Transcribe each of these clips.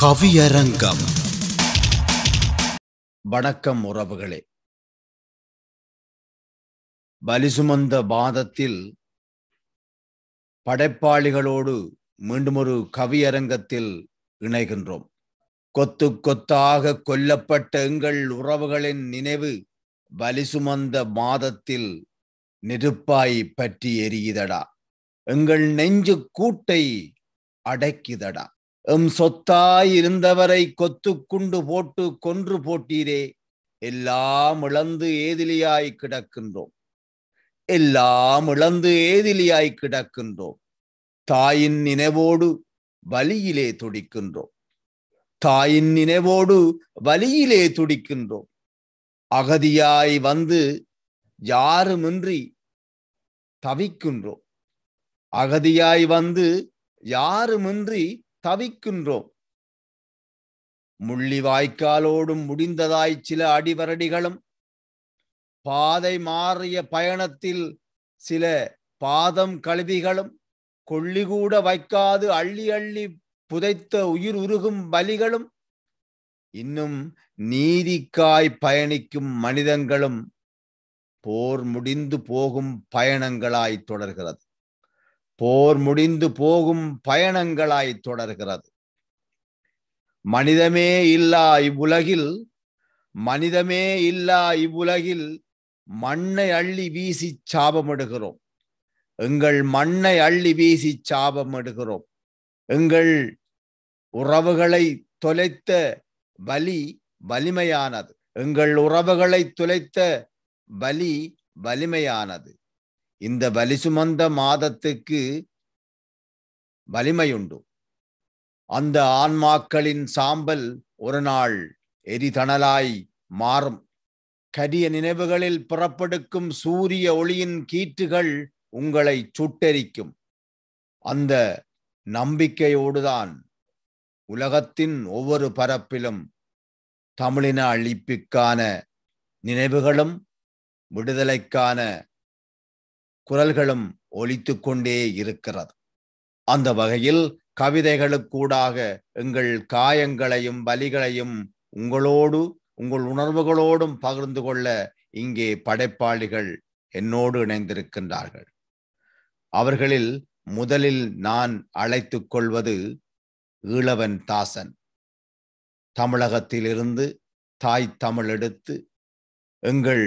கவியரங்கம் வணக்கம் உறவுகளே பலிசுமந்த பாதத்தில் படைப்பாளிகளோடு மீண்டும் ஒரு கவியரங்கத்தில் இணைகின்றோம் கொத்து கொத்தாக கொல்லப்பட்ட எங்கள் உறவுகளின் நினைவு பலிசுமந்த மாதத்தில் நெருப்பாய் பற்றி எரியுதடா எங்கள் நெஞ்சு கூட்டை அடைக்குதடா எம் சொத்தாய் இருந்தவரை கொத்து குண்டு போட்டு கொன்று போட்டீரே எல்லாம் இழந்து ஏதிலியாய் கிடக்கின்றோம் எல்லாம் இழந்து ஏதிலியாய் கிடக்கின்றோம் தாயின் நினைவோடு வலியிலே துடிக்கின்றோம் தாயின் நினைவோடு வலியிலே துடிக்கின்றோம் அகதியாய் வந்து யாருமின்றி தவிக்கின்றோம் அகதியாய் வந்து யாருமின்றி தவிக்கின்றோம் முள்ளி வாய்க்காலோடும் முடிந்ததாய் சில அடிவரடிகளும் பாதை மாறிய பயணத்தில் சில பாதம் கழுவிகளும் கொள்ளிகூட வைக்காது அள்ளி அள்ளி புதைத்த உயிர் உருகும் பலிகளும் இன்னும் நீதிக்காய் பயணிக்கும் மனிதங்களும் போர் முடிந்து போகும் பயணங்களாய் தொடர்கிறது போர் முடிந்து போகும் பயணங்களாய் தொடர்கிறது மனிதமே இல்லா இவ்வுலகில் மனிதமே இல்லா இவ்வுலகில் மண்ணை அள்ளி வீசி சாபமிடுகிறோம் எங்கள் மண்ணை அள்ளி வீசி சாபமிடுகிறோம் எங்கள் உறவுகளை தொலைத்த வலி வலிமையானது எங்கள் உறவுகளை துளைத்த வலி வலிமையானது இந்த வலி சுமந்த மாதத்துக்கு வலிமையுண்டு அந்த ஆன்மாக்களின் சாம்பல் ஒரு நாள் எரிதணலாய் மாறும் கரிய நினைவுகளில் புறப்படுக்கும் சூரிய ஒளியின் கீற்றுகள் உங்களை சுட்டெரிக்கும் அந்த நம்பிக்கையோடுதான் உலகத்தின் ஒவ்வொரு பரப்பிலும் தமிழின அழிப்புக்கான நினைவுகளும் விடுதலைக்கான குரல்களும் ஒலித்து கொண்டே இருக்கிறது அந்த வகையில் கவிதைகளுக்கூடாக எங்கள் காயங்களையும் வலிகளையும் உங்களோடு உங்கள் உணர்வுகளோடும் பகிர்ந்து கொள்ள இங்கே படைப்பாளிகள் என்னோடு இணைந்திருக்கின்றார்கள் அவர்களில் முதலில் நான் அழைத்து கொள்வது ஈழவன் தாசன் தமிழகத்திலிருந்து தாய் தமிழ் எடுத்து எங்கள்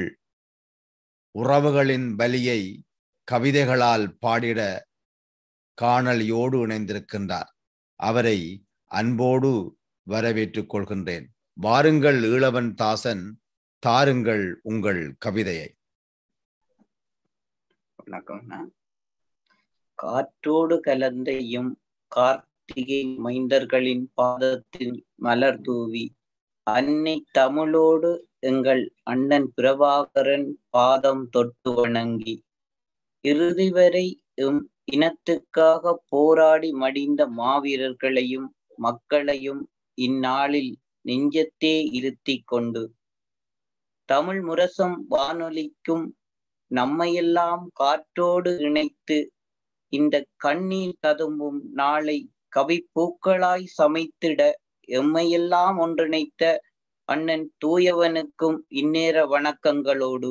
உறவுகளின் பலியை கவிதைகளால் பாடிட காணலியோடு இணைந்திருக்கின்றார் அவரை அன்போடு வரவேற்றுக் கொள்கின்றேன் வாருங்கள் ஈழவன் தாசன் தாருங்கள் உங்கள் கவிதையை வணக்கம்ண்ணா காற்றோடு கலந்த எம் கார்த்திகை மைந்தர்களின் பாதத்தில் மலர் தூவி அன்னை தமிழோடு எங்கள் அண்ணன் பிரபாகரன் பாதம் தொட்டு வணங்கி இறுதி வரை எம் இனத்துக்காக போராடி மடிந்த மாவீரர்களையும் மக்களையும் இந்நாளில் நெஞ்சத்தே இருத்தி கொண்டு தமிழ் முரசம் வானொலிக்கும் நம்மையெல்லாம் காற்றோடு இணைத்து இந்த கண்ணீர் ததும்பும் நாளை கவி பூக்களாய் சமைத்திட எம்மையெல்லாம் ஒன்றிணைத்த அண்ணன் தூயவனுக்கும் இந்நேர வணக்கங்களோடு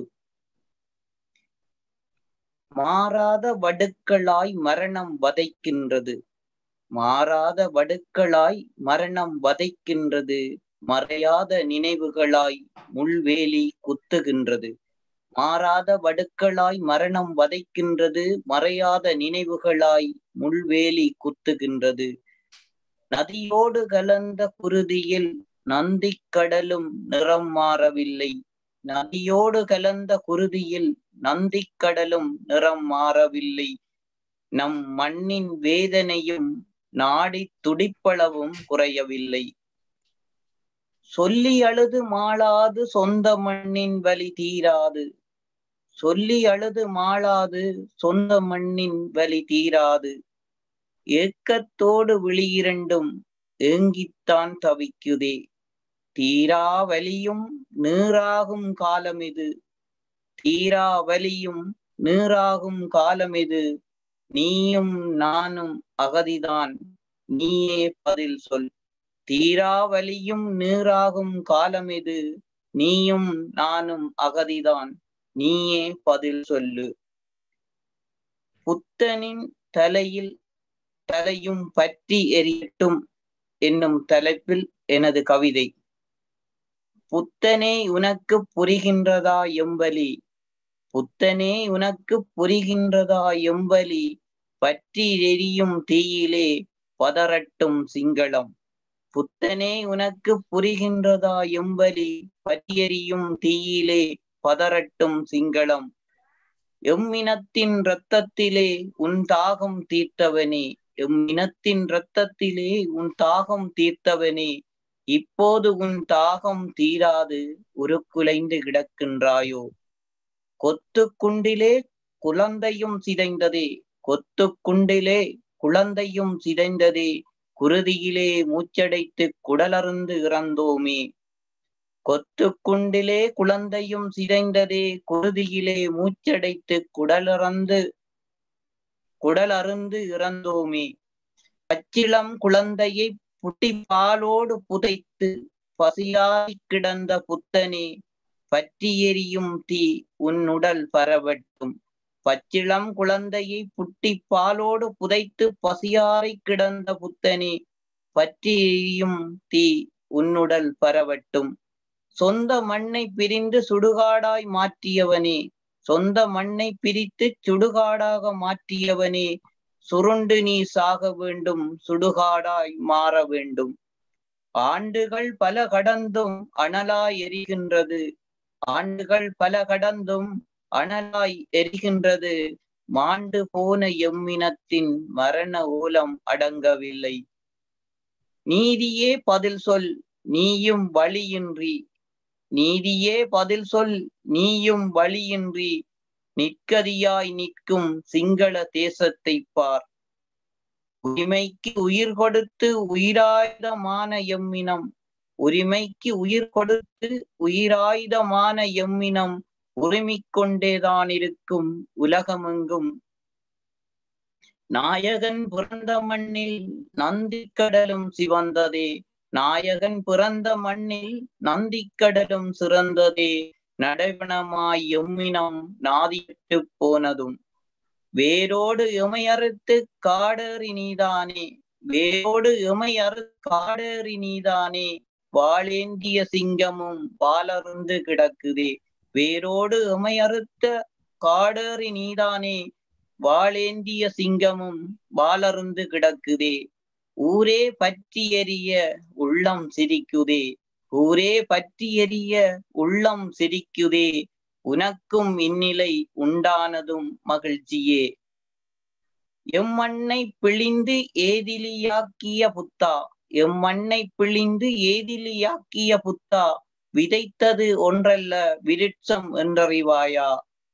மாறாத வடுக்களாய் மரணம் வதைக்கின்றது மாறாத வடுக்களாய் மரணம் வதைக்கின்றது மறையாத நினைவுகளாய் முள்வேலி குத்துகின்றது மாறாத வடுக்களாய் மரணம் வதைக்கின்றது மறையாத நினைவுகளாய் முள்வேலி குத்துகின்றது நதியோடு கலந்த குருதியில் நந்திக் கடலும் நிறம் மாறவில்லை நதியோடு கலந்த குருதியில் நந்திக் கடலும் நிறம் மாறவில்லை நம் மண்ணின் வேதனையும் நாடி துடிப்பளவும் குறையவில்லை சொல்லி அழுது மாளாது சொந்த மண்ணின் வலி தீராது சொல்லி அழுது மாளாது சொந்த மண்ணின் வலி தீராது ஏக்கத்தோடு விழியிரண்டும் ஏங்கித்தான் தவிக்குதே தீரா வலியும் நீராகும் காலம் இது தீரா வலியும் நீராகும் காலம் இது நீயும் நானும் அகதிதான் நீயே பதில் சொல் தீராவலியும் நீராகும் காலம் இது நீயும் நானும் அகதிதான் நீயே பதில் சொல்லு புத்தனின் தலையில் தலையும் பற்றி எரியட்டும் என்னும் தலைப்பில் எனது கவிதை புத்தனே உனக்கு புரிகின்றதா எம்பலி புத்தனே உனக்கு புரிகின்றதா எம்பலி பற்றி எரியும் தீயிலே பதறட்டும் சிங்களம் புத்தனே உனக்கு புரிகின்றதா எம்பலி பற்றியெறியும் தீயிலே பதறட்டும் சிங்களம் எம்மினத்தின் இரத்தத்திலே உன் தாகம் தீர்த்தவனே எம்மினத்தின் இரத்தத்திலே உன் தாகம் தீர்த்தவனே இப்போது உன் தாகம் தீராது உருக்குலைந்து கிடக்கின்றாயோ கொத்து குண்டிலே குழந்தையும் சிதைந்ததே கொத்து குண்டிலே குழந்தையும் சிதைந்ததே குருதியிலே மூச்சடைத்து குடலருந்து இறந்தோமே கொத்து குண்டிலே குழந்தையும் சிதைந்ததே குருதியிலே மூச்சடைத்து குடலறந்து குடலருந்து இறந்தோமே பச்சிளம் குழந்தையை புட்டி பாலோடு புதைத்து பசியாய் கிடந்த புத்தனே பற்றி எரியும் தீ உன் உடல் பரவட்டும் பச்சிளம் குழந்தையை புட்டி பாலோடு புதைத்து பசியாரை கிடந்த புத்தனே பற்றி எரியும் தீ உன்னுடல் பரவட்டும் சொந்த மண்ணை பிரிந்து சுடுகாடாய் மாற்றியவனே சொந்த மண்ணை பிரித்து சுடுகாடாக மாற்றியவனே சுருண்டு நீ சாக வேண்டும் சுடுகாடாய் மாற வேண்டும் ஆண்டுகள் பல கடந்தும் அனலாய் எரிகின்றது ஆண்டுகள் பல கடந்தும் அனலாய் எரிகின்றது மாண்டு போன எம்மினத்தின் மரண ஓலம் அடங்கவில்லை நீதியே பதில் சொல் நீயும் வழியின்றி நீதியே பதில் சொல் நீயும் வழியின்றி நிற்கதியாய் நிற்கும் சிங்கள தேசத்தை பார் உரிமைக்கு உயிர் கொடுத்து உயிராயுதமான எம்மினம் உரிமைக்கு உயிர் கொடுத்து உயிராயுதமான எம்மினம் உரிமிக் கொண்டேதான் இருக்கும் உலகமெங்கும் நாயகன் பிறந்த மண்ணில் நந்திக்கடலும் சிவந்ததே நாயகன் பிறந்த மண்ணில் நந்திக்கடலும் சிறந்ததே நடைபணமாய் எம்மினம் நாதிட்டு போனதும் வேரோடு இமையறுத்து காடேறி நீதானே வேரோடு இமையறு காடேறி நீதானே வாளேந்திய சிங்கமும் பாலருந்து கிடக்குதே வேரோடு இமையறுத்த காடேறி நீதானே வாளேந்திய சிங்கமும் வாலருந்து கிடக்குதே ஊரே பற்றி எரிய உள்ளம் சிரிக்குதே ஊரே பற்றி எரிய உள்ளம் சிரிக்குதே உனக்கும் இந்நிலை உண்டானதும் மகிழ்ச்சியே எம்மண்ணை பிழிந்து ஏதிலியாக்கிய புத்தா எம்மண்ணை பிழிந்து ஏதிலியாக்கிய புத்தா விதைத்தது ஒன்றல்ல விருட்சம் என்றறிவாயா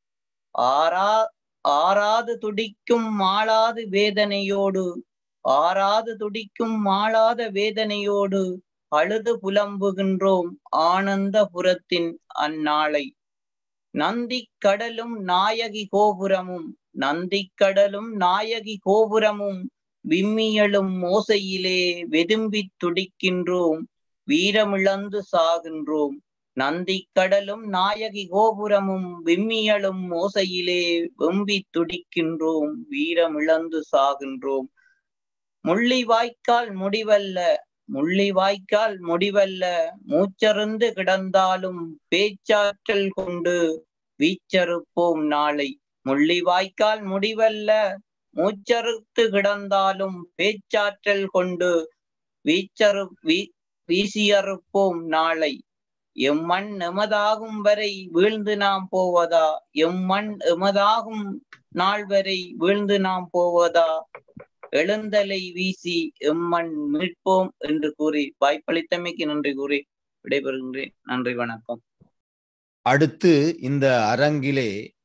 ஆறா ஆறாது துடிக்கும் மாளாது வேதனையோடு ஆறாது துடிக்கும் மாளாத வேதனையோடு அழுது புலம்புகின்றோம் ஆனந்த புறத்தின் அந்நாளை நந்தி கடலும் நாயகி கோபுரமும் நந்தி கடலும் நாயகி கோபுரமும் விம்மியலும் மோசையிலே வெதும்பித் துடிக்கின்றோம் வீரமிழந்து சாகின்றோம் நந்தி கடலும் நாயகி கோபுரமும் விம்மியலும் மோசையிலே வெம்பி துடிக்கின்றோம் வீரமிழந்து சாகின்றோம் முள்ளி வாய்க்கால் முடிவல்ல முள்ளி வாய்க்கால் முடிவல்ல மூச்சருந்து கிடந்தாலும் பேச்சாற்றல் கொண்டு வீச்சறுப்போம் நாளை முள்ளி வாய்க்கால் முடிவல்ல மூச்சறுத்து கிடந்தாலும் பேச்சாற்றல் கொண்டு வீச்சறு வீ வீசியறுப்போம் நாளை எம்மண் எமதாகும் வரை வீழ்ந்து நாம் போவதா எம்மண் எமதாகும் நாள் வரை வீழ்ந்து நாம் போவதா எழுந்தலை வீசி எம்மண் மீட்போம் என்று கூறி வாய்ப்பளித்தமைக்கு நன்றி கூறி விடைபெறுகின்றேன் நன்றி வணக்கம் அடுத்து இந்த அரங்கிலே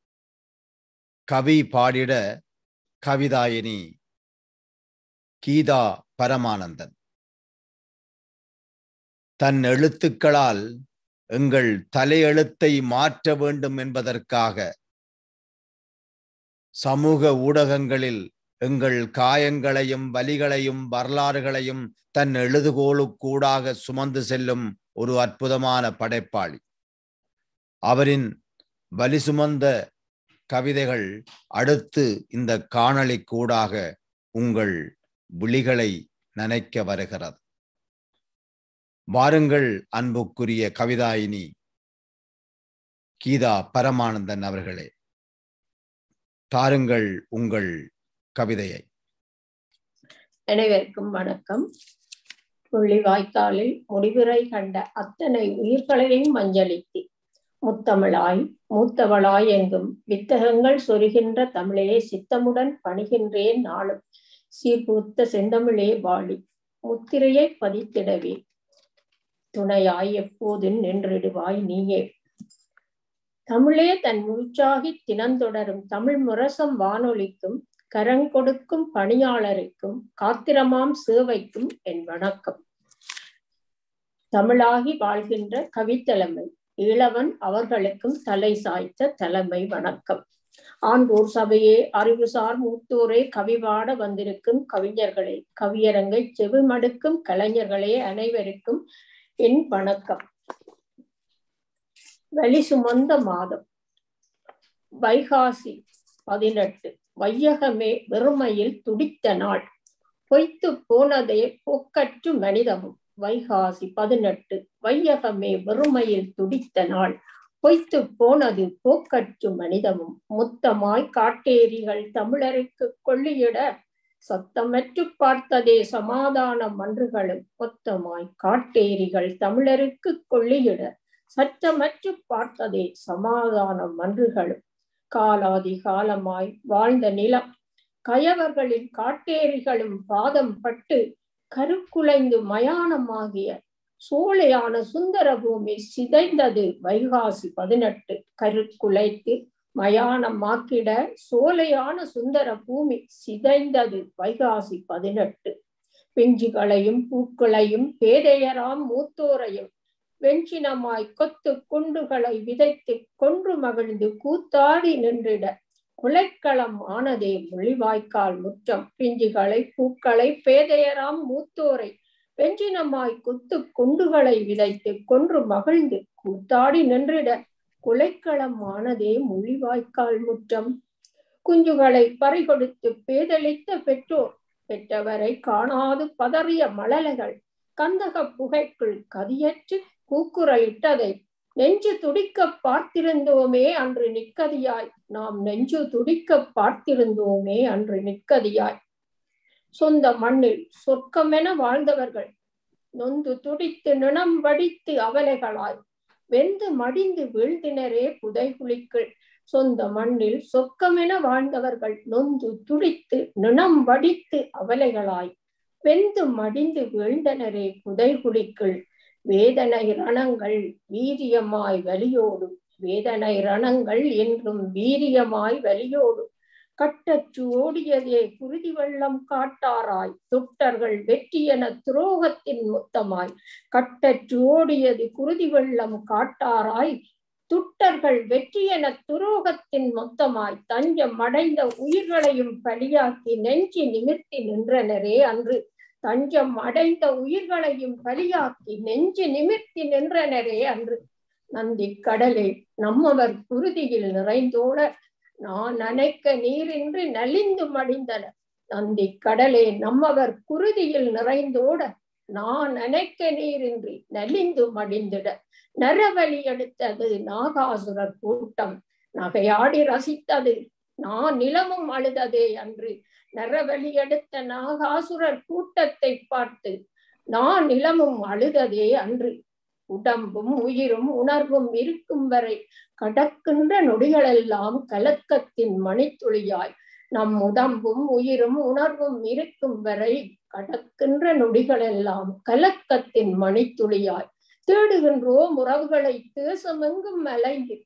கவி பாடிட கவிதாயினி கீதா பரமானந்தன் தன் எழுத்துக்களால் எங்கள் தலையெழுத்தை மாற்ற வேண்டும் என்பதற்காக சமூக ஊடகங்களில் எங்கள் காயங்களையும் வலிகளையும் வரலாறுகளையும் தன் எழுதுகோளுக்கூடாக சுமந்து செல்லும் ஒரு அற்புதமான படைப்பாளி அவரின் வலி சுமந்த கவிதைகள் அடுத்து இந்த காணொளி கூடாக உங்கள் விழிகளை நனைக்க வருகிறது வாருங்கள் அன்புக்குரிய கவிதாயினி கீதா பரமானந்தன் அவர்களே தாருங்கள் உங்கள் கவிதையை அனைவருக்கும் வணக்கம் புள்ளி வாய்க்காலில் முடிவுரை கண்ட அத்தனை உயிர்களையும் மஞ்சளித்து முத்தமிழாய் மூத்தவளாய் எங்கும் வித்தகங்கள் சொருகின்ற தமிழே சித்தமுடன் பணிகின்றேன் நாளும் சீர்பூத்த செந்தமிழே வாழி முத்திரையை பதித்திடவே துணையாய் எப்போதும் நின்றிடுவாய் நீயே தமிழே தன் மூச்சாகி தினந்தொடரும் தமிழ் முரசம் வானொலிக்கும் கரங்கொடுக்கும் பணியாளருக்கும் காத்திரமாம் சேவைக்கும் என் வணக்கம் தமிழாகி வாழ்கின்ற கவித்தலைமை ஈழவன் அவர்களுக்கும் தலை சாய்த்த தலைமை வணக்கம் ஆண்டோர் சபையே அறிவுசார் மூத்தோரே கவிபாட வந்திருக்கும் கவிஞர்களே கவியரங்கை செவிமடுக்கும் கலைஞர்களே அனைவருக்கும் என் வணக்கம் வலி சுமந்த மாதம் வைகாசி பதினெட்டு வையகமே வெறுமையில் துடித்த நாள் பொய்த்து போனதே போக்கற்று மனிதமும் வைகாசி பதினெட்டு வையகமே வெறுமையில் துடித்த நாள் பொய்த்து போனது போக்கற்று மனிதமும் முத்தமாய் காட்டேரிகள் தமிழருக்கு கொள்ளியிட சத்தமற்று பார்த்ததே சமாதான மன்றுகளும் மொத்தமாய் காட்டேரிகள் தமிழருக்கு கொள்ளியிட சற்றமற்று பார்த்ததே சமாதான மன்றுகளும் காலாதி காலமாய் வாழ்ந்த நிலம் கயவர்களின் காட்டேரிகளும் பாதம் பட்டு கருக்குலைந்து மயானமாகிய சோலையான சுந்தர பூமி சிதைந்தது வைகாசி பதினெட்டு கருக்குலைத்து மயானமாக்கிட சோலையான சுந்தர பூமி சிதைந்தது வைகாசி பதினெட்டு பிஞ்சுகளையும் பூக்களையும் பேதையராம் மூத்தோரையும் வெஞ்சினமாய் கொத்து குண்டுகளை விதைத்து கொன்று மகிழ்ந்து கூத்தாடி நின்றிட குலைக்களம் ஆனதே மொழிவாய்க்கால் முற்றம் பிஞ்சுகளை பூக்களை பேதையராம் மூத்தோரை வெஞ்சினமாய் குத்து குண்டுகளை விதைத்து கொன்று மகிழ்ந்து கூத்தாடி நின்றிட குலைக்களம் ஆனதே மொழிவாய்க்கால் முற்றம் குஞ்சுகளை பறிகொடுத்து பேதளித்த பெற்றோர் பெற்றவரை காணாது பதறிய மழலைகள் கந்தக புகைக்குள் கதியற்று கூக்குரலிட்டதை நெஞ்சு துடிக்க பார்த்திருந்தோமே அன்று நிக்கதியாய் நாம் நெஞ்சு துடிக்க பார்த்திருந்தோமே அன்று நிக்கதியாய் சொந்த மண்ணில் சொர்க்கமென வாழ்ந்தவர்கள் நொந்து துடித்து நினம் வடித்து அவலைகளாய் வெந்து மடிந்து வீழ்ந்தினரே புதைகுழிக்குள் சொந்த மண்ணில் சொர்க்கமென வாழ்ந்தவர்கள் நொந்து துடித்து நினம் வடித்து அவலைகளாய் வெந்து மடிந்து வீழ்ந்தனரே புதைகுழிக்குள் வேதனை ரணங்கள் வீரியமாய் வலியோடும் வேதனை ரணங்கள் என்றும் வீரியமாய் வலியோடும் கட்டற்று ஓடியதே குருதி வெள்ளம் காட்டாராய் துட்டர்கள் வெற்றியென துரோகத்தின் முத்தமாய் கட்டற்று ஓடியது குருதி வெள்ளம் காட்டாராய் துட்டர்கள் வெற்றியென துரோகத்தின் மொத்தமாய் தஞ்சம் அடைந்த உயிர்களையும் பலியாக்கி நெஞ்சி நிமிர்த்தி நின்றனரே அன்று தஞ்சம் அடைந்த உயிர்களையும் பலியாக்கி நெஞ்சு நிமிர்த்தி நின்றனரே அன்று நந்தி கடலே நம்மவர் குருதியில் நிறைந்தோட நான் நனைக்க நீரின்றி நலிந்து மடிந்தன நந்தி கடலே நம்மவர் குருதியில் நிறைந்தோட நான் நனைக்க நீரின்றி நலிந்து மடிந்திட நரவழி எடுத்தது நாகாசுரர் கூட்டம் நகையாடி ரசித்தது நான் நிலமும் அழுததே அன்று நரவழி எடுத்த நாகாசுரர் கூட்டத்தை பார்த்து நான் நிலமும் அழுததே அன்று உடம்பும் உயிரும் உணர்வும் இருக்கும் வரை கடக்கின்ற நொடிகளெல்லாம் கலக்கத்தின் மணித்துளியாய் நம் உடம்பும் உயிரும் உணர்வும் இருக்கும் வரை கடக்கின்ற நொடிகளெல்லாம் கலக்கத்தின் மணித்துளியாய் தேடுகின்றோம் உறவுகளை தேசமெங்கும் அலைந்து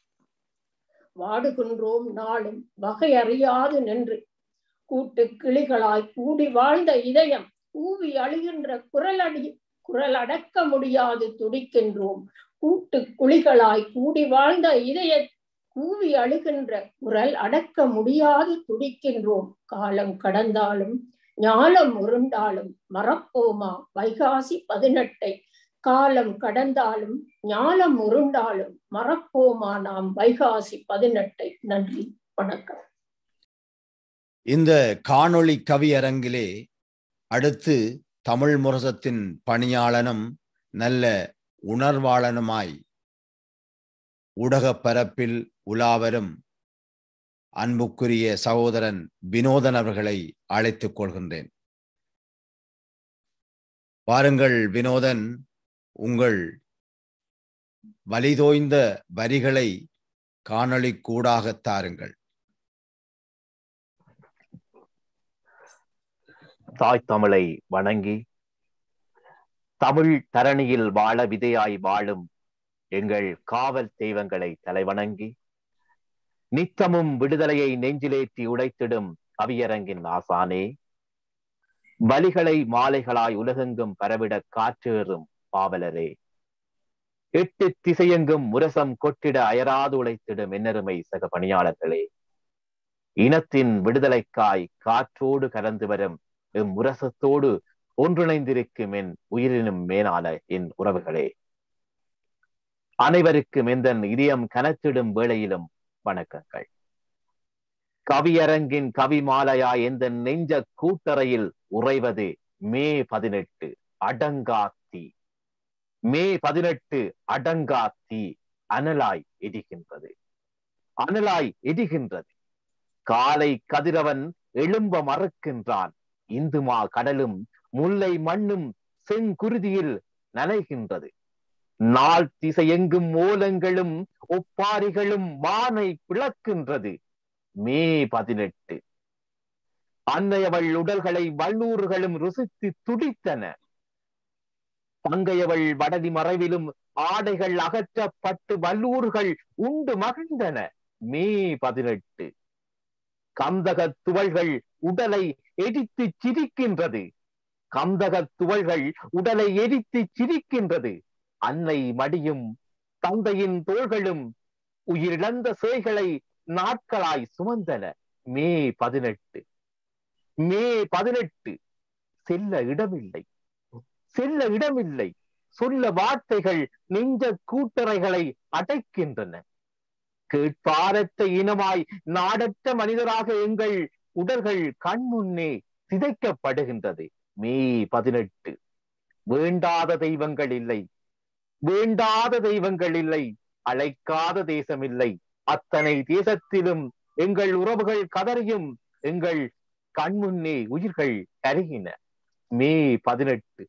வாடுகின்றோம் நாளும் வகை அறியாது நின்று கூட்டு கிளிகளாய் கூடி வாழ்ந்த இதயம் கூவி அழுகின்ற குரலடி குரல் அடக்க முடியாது துடிக்கின்றோம் கூட்டு குழிகளாய் கூடி வாழ்ந்த இதய கூவி அழுகின்ற குரல் அடக்க முடியாது துடிக்கின்றோம் காலம் கடந்தாலும் ஞாலம் உருண்டாலும் மறப்போமா வைகாசி பதினெட்டை காலம் கடந்தாலும் ஞாலம் உருண்டாலும் மறப்போமா நாம் வைகாசி பதினெட்டை நன்றி வணக்கம் இந்த காணொளி கவியரங்கிலே அடுத்து தமிழ் முரசத்தின் பணியாளனும் நல்ல உணர்வாளனுமாய் ஊடகப் பரப்பில் உலாவரும் அன்புக்குரிய சகோதரன் வினோதன் அவர்களை அழைத்துக் கொள்கின்றேன் வாருங்கள் வினோதன் உங்கள் வலிதோய்ந்த வரிகளை காணொளி கூடாக தாருங்கள் தாய் தமிழை வணங்கி தமிழ் தரணியில் வாழ விதையாய் வாழும் எங்கள் காவல் தெய்வங்களை தலைவணங்கி நித்தமும் விடுதலையை நெஞ்சிலேற்றி உடைத்திடும் கவியரங்கின் ஆசானே வலிகளை மாலைகளாய் உலகெங்கும் பரவிட காற்றேறும் பாவலரே எட்டு திசையெங்கும் முரசம் கொட்டிட அயராது உழைத்திடும் என்னருமை சக பணியாளர்களே இனத்தின் விடுதலைக்காய் காற்றோடு கலந்து வரும் எம் முரசத்தோடு ஒன்றிணைந்திருக்கும் என் உயிரினும் மேலான என் உறவுகளே அனைவருக்கும் எந்த இதயம் கனத்திடும் வேளையிலும் வணக்கங்கள் கவியரங்கின் கவி மாலையா எந்த நெஞ்ச கூட்டறையில் உறைவது மே பதினெட்டு அடங்காத்தி மே பதினெட்டு அடங்காத்தி அனலாய் எரிகின்றது அனலாய் எரிகின்றது காலை கதிரவன் எழும்ப மறுக்கின்றான் இந்துமா கடலும் முல்லை மண்ணும் செங்குருதியில் நனைகின்றது நாள் திசையெங்கும் ஓலங்களும் ஒப்பாரிகளும் வானை பிளக்கின்றது மே பதினெட்டு அன்னையவள் உடல்களை வல்லூர்களும் ருசித்து துடித்தன பங்கையவள் வடதி மறைவிலும் ஆடைகள் அகற்றப்பட்டு வல்லூர்கள் உண்டு மகிழ்ந்தன மே பதினெட்டு கந்தக துவள்கள் உடலை எரித்து சிரிக்கின்றது கந்தக துவள்கள் உடலை எரித்து சிரிக்கின்றது அன்னை மடியும் தந்தையின் தோள்களும் உயிரிழந்த சேய்களை நாட்களாய் சுமந்தன மே பதினெட்டு மே பதினெட்டு செல்ல இடமில்லை செல்ல இடமில்லை சொல்ல வார்த்தைகள் நெஞ்ச கூட்டறைகளை அடைக்கின்றன கேட்பாரற்ற இனமாய் நாடற்ற மனிதராக எங்கள் உடல்கள் கண்முன்னே சிதைக்கப்படுகின்றது மே பதினெட்டு வேண்டாத தெய்வங்கள் இல்லை வேண்டாத தெய்வங்கள் இல்லை அழைக்காத தேசம் இல்லை அத்தனை தேசத்திலும் எங்கள் உறவுகள் கதறியும் எங்கள் கண்முன்னே உயிர்கள் கருகின மே பதினெட்டு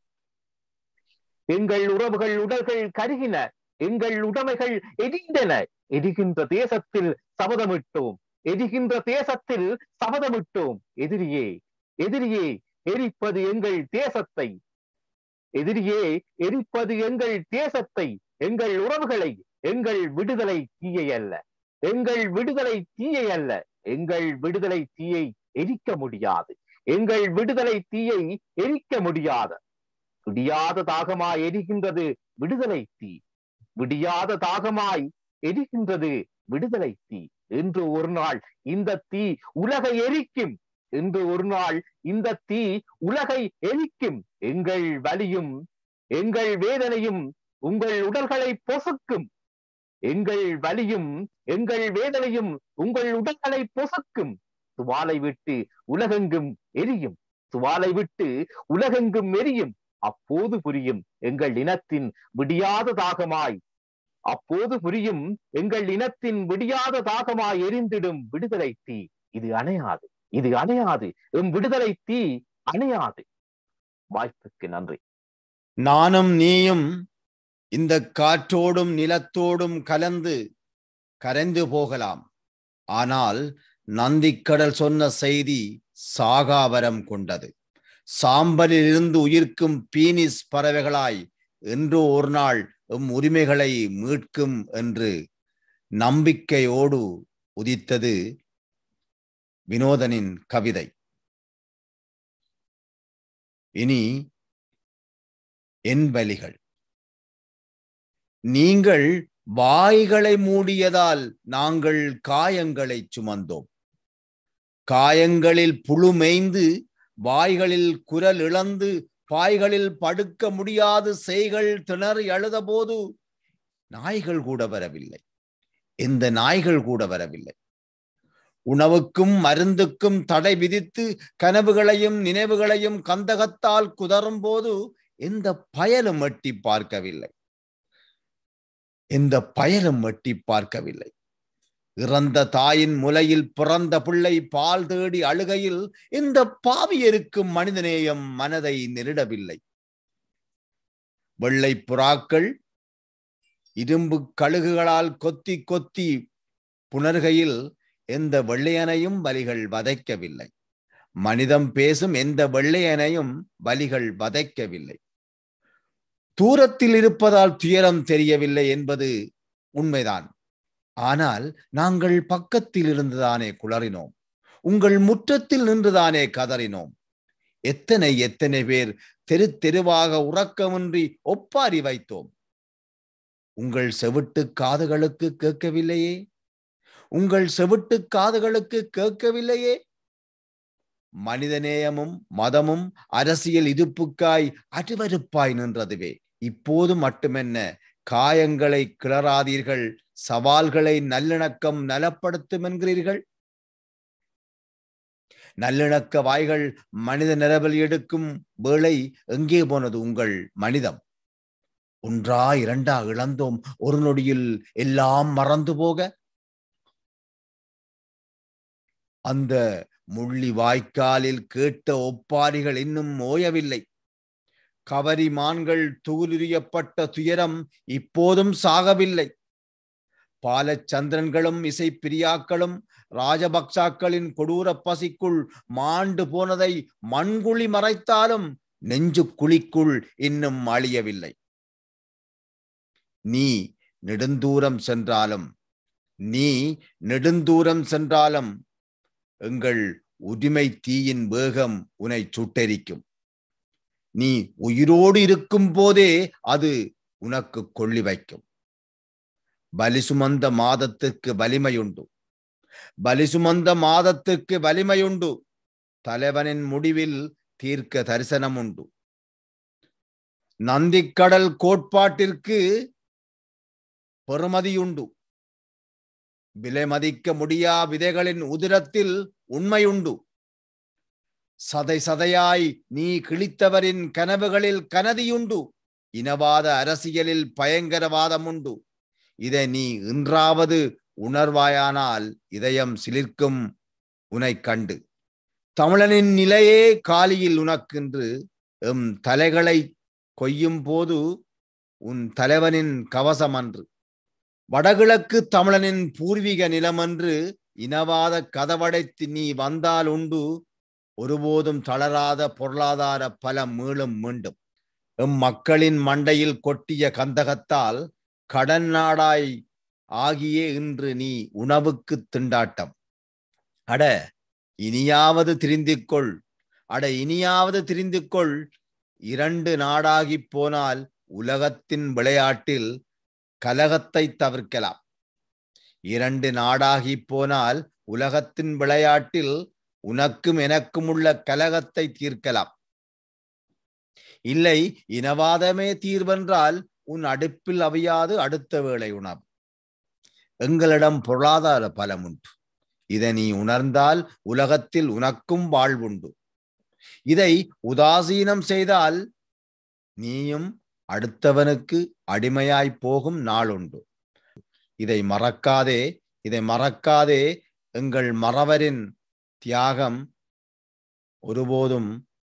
எங்கள் உறவுகள் உடல்கள் கருகின எங்கள் உடைமைகள் எரிந்தன எரிகின்ற தேசத்தில் சபதமிட்டோம் எரிகின்ற தேசத்தில் சபதமிட்டோம் எதிரியே எதிரியே எரிப்பது எங்கள் தேசத்தை எதிரியே எரிப்பது எங்கள் தேசத்தை எங்கள் உறவுகளை எங்கள் விடுதலை தீயை அல்ல எங்கள் விடுதலை தீயை அல்ல எங்கள் விடுதலை தீயை எரிக்க முடியாது எங்கள் விடுதலை தீயை எரிக்க முடியாது விடியாத தாகமாய் எரிகின்றது விடுதலை தீ விடியாத தாகமாய் எரிகின்றது விடுதலை தீ என்று ஒரு நாள் இந்த தீ உலகை எரிக்கும் என்று ஒரு நாள் இந்த தீ உலகை எரிக்கும் எங்கள் வலியும் எங்கள் வேதனையும் உங்கள் உடல்களை பொசுக்கும் எங்கள் வலியும் எங்கள் வேதனையும் உங்கள் உடல்களை பொசுக்கும் துவாலை விட்டு உலகெங்கும் எரியும் துவாலை விட்டு உலகெங்கும் எரியும் அப்போது புரியும் எங்கள் இனத்தின் விடியாத தாகமாய் அப்போது புரியும் எங்கள் இனத்தின் விடியாத தாகமாய் எரிந்திடும் விடுதலை தீ இது அணையாது இது அணையாது எம் விடுதலை தீ அணையாது வாய்ப்புக்கு நன்றி நானும் நீயும் இந்த காற்றோடும் நிலத்தோடும் கலந்து கரைந்து போகலாம் ஆனால் நந்திக்கடல் சொன்ன செய்தி சாகாவரம் கொண்டது சாம்பலில் இருந்து உயிர்க்கும் பீனிஸ் பறவைகளாய் என்று ஒரு நாள் எம் உரிமைகளை மீட்கும் என்று நம்பிக்கையோடு உதித்தது வினோதனின் கவிதை இனி என் வலிகள் நீங்கள் வாய்களை மூடியதால் நாங்கள் காயங்களை சுமந்தோம் காயங்களில் புழு மேய்ந்து வாய்களில் குரல் இழந்து பாய்களில் படுக்க முடியாது செய்கள் திணறி அழுதபோது நாய்கள் கூட வரவில்லை எந்த நாய்கள் கூட வரவில்லை உணவுக்கும் மருந்துக்கும் தடை விதித்து கனவுகளையும் நினைவுகளையும் கந்தகத்தால் குதறும் போது எந்த பயலும் எட்டி பார்க்கவில்லை எந்த பயலும் எட்டி பார்க்கவில்லை இறந்த தாயின் முலையில் பிறந்த பிள்ளை பால் தேடி அழுகையில் இந்த பாவியருக்கும் மனிதநேயம் மனதை நெருடவில்லை வெள்ளை புறாக்கள் இரும்பு கழுகுகளால் கொத்தி கொத்தி புணர்கையில் எந்த வெள்ளையனையும் வலிகள் வதைக்கவில்லை மனிதம் பேசும் எந்த வெள்ளையனையும் வலிகள் வதைக்கவில்லை தூரத்தில் இருப்பதால் துயரம் தெரியவில்லை என்பது உண்மைதான் ஆனால் நாங்கள் பக்கத்தில் இருந்துதானே குளறினோம் உங்கள் முற்றத்தில் நின்றுதானே கதறினோம் எத்தனை எத்தனை பேர் தெரு தெருவாக உறக்கமின்றி ஒப்பாரி வைத்தோம் உங்கள் செவிட்டு காதுகளுக்கு கேட்கவில்லையே உங்கள் செவிட்டு காதுகளுக்கு கேட்கவில்லையே மனிதநேயமும் மதமும் அரசியல் இருப்புக்காய் அருவருப்பாய் நின்றதுவே இப்போது மட்டுமென்ன காயங்களை கிளறாதீர்கள் சவால்களை நல்லிணக்கம் நலப்படுத்தும் என்கிறீர்கள் நல்லிணக்க வாய்கள் மனித நிரவல் எடுக்கும் வேளை எங்கே போனது உங்கள் மனிதம் ஒன்றா இரண்டா இழந்தோம் ஒரு நொடியில் எல்லாம் மறந்து போக அந்த முள்ளி வாய்க்காலில் கேட்ட ஒப்பாரிகள் இன்னும் ஓயவில்லை கவரி மான்கள் தூளுரியப்பட்ட துயரம் இப்போதும் சாகவில்லை பாலச்சந்திரன்களும் இசை பிரியாக்களும் ராஜபக்சாக்களின் கொடூர பசிக்குள் மாண்டு போனதை மண்குழி மறைத்தாலும் நெஞ்சு குழிக்குள் இன்னும் அழியவில்லை நீ நெடுந்தூரம் சென்றாலும் நீ நெடுந்தூரம் சென்றாலும் எங்கள் உரிமை தீயின் வேகம் உன்னை சுட்டெரிக்கும் நீ உயிரோடு இருக்கும் போதே அது உனக்கு கொள்ளி வைக்கும் பலி சுமந்த மாதத்துக்கு வலிமையுண்டு பலி சுமந்த மாதத்துக்கு வலிமையுண்டு தலைவனின் முடிவில் தீர்க்க தரிசனம் உண்டு நந்திக்கடல் கோட்பாட்டிற்கு பெறுமதியுண்டு விலை மதிக்க முடியா விதைகளின் உதிரத்தில் உண்மையுண்டு சதை சதையாய் நீ கிழித்தவரின் கனவுகளில் கனதியுண்டு இனவாத அரசியலில் பயங்கரவாதம் உண்டு இதை நீ இன்றாவது உணர்வாயானால் இதயம் சிலிர்க்கும் உனை கண்டு தமிழனின் நிலையே காலியில் உனக்கென்று எம் தலைகளை கொய்யும் போது உன் தலைவனின் கவசம் அன்று வடகிழக்கு தமிழனின் பூர்வீக நிலமன்று இனவாத கதவடைத்து நீ வந்தால் உண்டு ஒருபோதும் தளராத பொருளாதார பலம் மீளும் மீண்டும் எம் மக்களின் மண்டையில் கொட்டிய கந்தகத்தால் கடன் நாடாய் ஆகிய இன்று நீ உணவுக்கு திண்டாட்டம் அட இனியாவது திரிந்திக்கொள் அட இனியாவது திரிந்துகொள் இரண்டு நாடாகி போனால் உலகத்தின் விளையாட்டில் கலகத்தை தவிர்க்கலாம் இரண்டு நாடாகி போனால் உலகத்தின் விளையாட்டில் உனக்கும் எனக்கும் உள்ள கலகத்தை தீர்க்கலாம் இல்லை இனவாதமே தீர்வென்றால் உன் அடுப்பில் அவையாது அடுத்த வேளை உணவு எங்களிடம் பொருளாதார பலம் உண்டு இதை நீ உணர்ந்தால் உலகத்தில் உனக்கும் வாழ்வுண்டு இதை உதாசீனம் செய்தால் நீயும் அடுத்தவனுக்கு அடிமையாய் போகும் நாளுண்டு இதை மறக்காதே இதை மறக்காதே எங்கள் மறவரின் தியாகம் ஒருபோதும்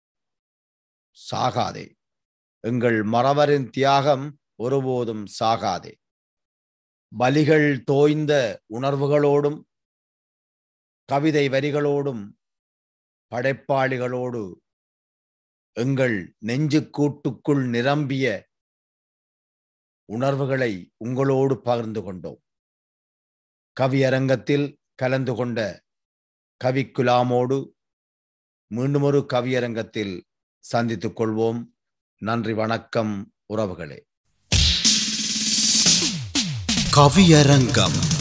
சாகாதே எங்கள் மறவரின் தியாகம் ஒருபோதும் சாகாதே பலிகள் தோய்ந்த உணர்வுகளோடும் கவிதை வரிகளோடும் படைப்பாளிகளோடு எங்கள் நெஞ்சு கூட்டுக்குள் நிரம்பிய உணர்வுகளை உங்களோடு பகிர்ந்து கொண்டோம் கவியரங்கத்தில் கலந்து கொண்ட கவிக்குலாமோடு மீண்டும் ஒரு கவியரங்கத்தில் சந்தித்துக் கொள்வோம் நன்றி வணக்கம் உறவுகளே கவியரங்கம்